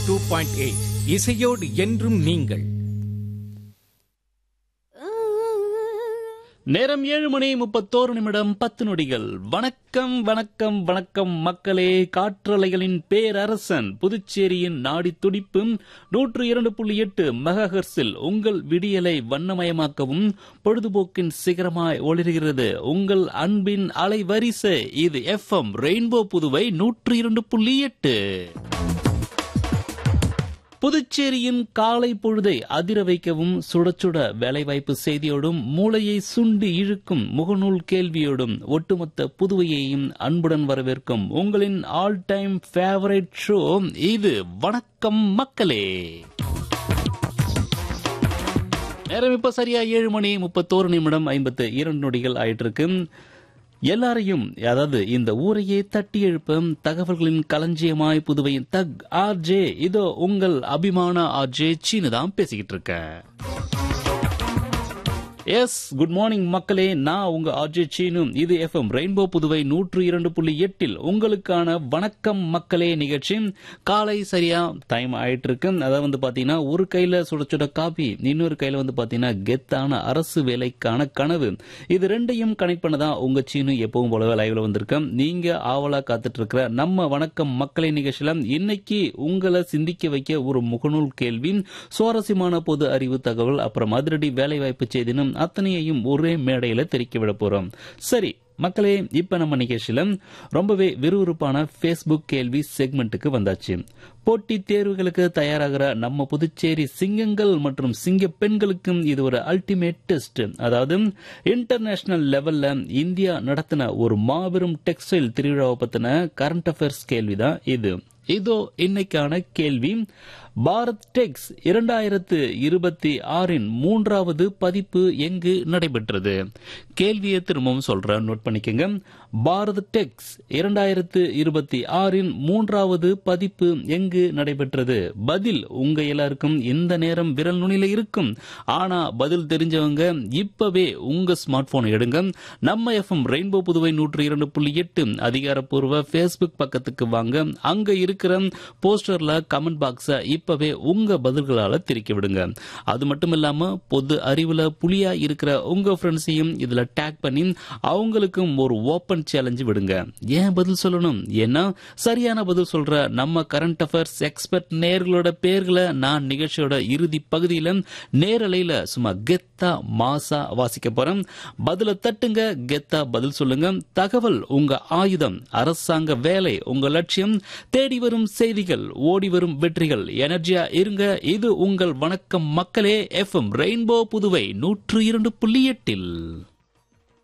two point eight இசையோடு என்றும் நீங்கள் நேரம் ஏழு மணி முப்பத்தோரு நிமிடம் பத்து நொடிகள் வணக்கம் வணக்கம் வணக்கம் மக்களே காற்றலைகளின் பேரரசன் புதுச்சேரியின் நாடி துடிப்பும் நூற்று இரண்டு புள்ளி எட்டு மெகாஹெர்ஸில் உங்கள் விடியலை வண்ணமயமாக்கவும் பொழுதுபோக்கின் சிகரமாய் ஒளிர்கிறது உங்கள் அன்பின் அலைவரிசை இது எஃப்எம் ரெயின்போ புதுவை நூற்று இரண்டு புள்ளி எட்டு புதுச்சேரியின் காலை பொழுதை அதிர வைக்கவும் சுட சுட வேலைவாய்ப்பு செய்தியோடும் மூளையை சுண்டி இழுக்கும் முகநூல் கேள்வியோடும் ஒட்டுமொத்த புதுவையையும் அன்புடன் வரவேற்கும் உங்களின் ஆல் டைம் ஃபேவரட் ஷோ இது வணக்கம் மக்களே நேரம் இப்ப சரியா ஏழு மணி முப்பத்தோரு நிமிடம் ஐம்பத்து இரண்டு நொடிகள் ஆயிட்டு இருக்கு எல்லாரையும் அதாவது இந்த ஊரையே தட்டி எழுப்பும் தகவல்களின் களஞ்சியமாய் புதுவையின் தக் ஆர்ஜே இதோ உங்கள் அபிமான ஆர்ஜே சீனு தான் பேசிக்கிட்டு இருக்கேன் எஸ் குட் மார்னிங் மக்களே நான் உங்க ஆர்ஜே சீனு இது எஃப்எம் ரெயின்போ புதுவை நூற்று இரண்டு புள்ளி எட்டில் உங்களுக்கான வணக்கம் மக்களே நிகழ்ச்சி காலை சரியா டைம் ஆயிட்டு இருக்கு அதாவது வந்து பாத்தீங்கன்னா ஒரு கையில சுட சுட காபி இன்னொரு கையில வந்து பாத்தீங்கன்னா கெத்தான அரசு வேலைக்கான கனவு இது ரெண்டையும் கனெக்ட் பண்ணதான் உங்க சீனு எப்பவும் போலவே லைவ்ல வந்திருக்கேன் நீங்க ஆவலா காத்துட்டு இருக்கிற நம்ம வணக்கம் மக்களே நிகழ்ச்சியில இன்னைக்கு உங்களை சிந்திக்க வைக்க ஒரு முகநூல் கேள்வி சுவாரஸ்யமான பொது அறிவு தகவல் அப்புறம் அதிரடி வேலைவாய்ப்பு செய்தினும் அத்தனையையும் ஒரே மேடையில தெரிக்க விட போறோம் சரி மக்களே இப்ப நம்ம நிகழ்ச்சியில ரொம்பவே விறுவிறுப்பான ஃபேஸ்புக் கேள்வி செக்மெண்ட்டுக்கு வந்தாச்சு போட்டித் தேர்வுகளுக்கு தயாராகிற நம்ம புதுச்சேரி சிங்கங்கள் மற்றும் சிங்க பெண்களுக்கும் இது ஒரு அல்டிமேட் டெஸ்ட் அதாவது இன்டர்நேஷனல் லெவல்ல இந்தியா நடத்தின ஒரு மாபெரும் டெக்ஸ்டைல் திருவிழாவை பத்தின கரண்ட் அஃபேர்ஸ் கேள்விதான் இது இதோ இன்னைக்கான கேள்வி பாரத் டெக்ஸ் இரண்டாயிரத்து இருபத்தி ஆறின் மூன்றாவது பதிப்பு எங்கு நடைபெற்றது கேள்வியை திரும்பவும் சொல்றேன் நோட் பண்ணிக்கோங்க பாரத் டெக்ஸ் இரண்டாயிரத்து இருபத்தி ஆறின் மூன்றாவது பதிப்பு எங்கு நடைபெற்றது பதில் உங்க எல்லாருக்கும் இந்த நேரம் விரல் நுனியில இருக்கும் ஆனா பதில் தெரிஞ்சவங்க இப்பவே உங்க ஸ்மார்ட் போன் எடுங்க நம்ம எஃப்எம் ரெயின்போ புதுவை நூற்று இரண்டு புள்ளி எட்டு அதிகாரப்பூர்வ ஃபேஸ்புக் பக்கத்துக்கு வாங்க அங்க இருக்கிற போஸ்டர்ல கமெண்ட் பாக்ஸ இப்பவே உங்க பதில்களால திரிக்க விடுங்க அது மட்டும் இல்லாம பொது அறிவுல புலியா இருக்கிற உங்க ஃப்ரெண்ட்ஸையும் இதுல டேக் பண்ணி அவங்களுக்கும் ஒரு ஓபன் சேலஞ்சு விடுங்க ஏன் பதில் சொல்லணும் ஏன்னா சரியான பதில் சொல்ற நம்ம கரண்ட் அஃபேர்ஸ் எக்ஸ்பர்ட் நேர்களோட பேர்களை நான் நிகழ்ச்சியோட இறுதி பகுதியில நேரலையில சும்மா கெத்தா மாசா வாசிக்க போறேன் பதில தட்டுங்க கெத்தா பதில் சொல்லுங்க தகவல் உங்க ஆயுதம் அரசாங்க வேலை உங்க லட்சியம் தேடி வரும் செய்திகள் ஓடி வரும் வெற்றிகள் எனர்ஜியா இருங்க இது உங்கள் வணக்கம் மக்களே எஃப்எம் ரெயின்போ புதுவை நூற்று இரண்டு புள்ளி எட்டில்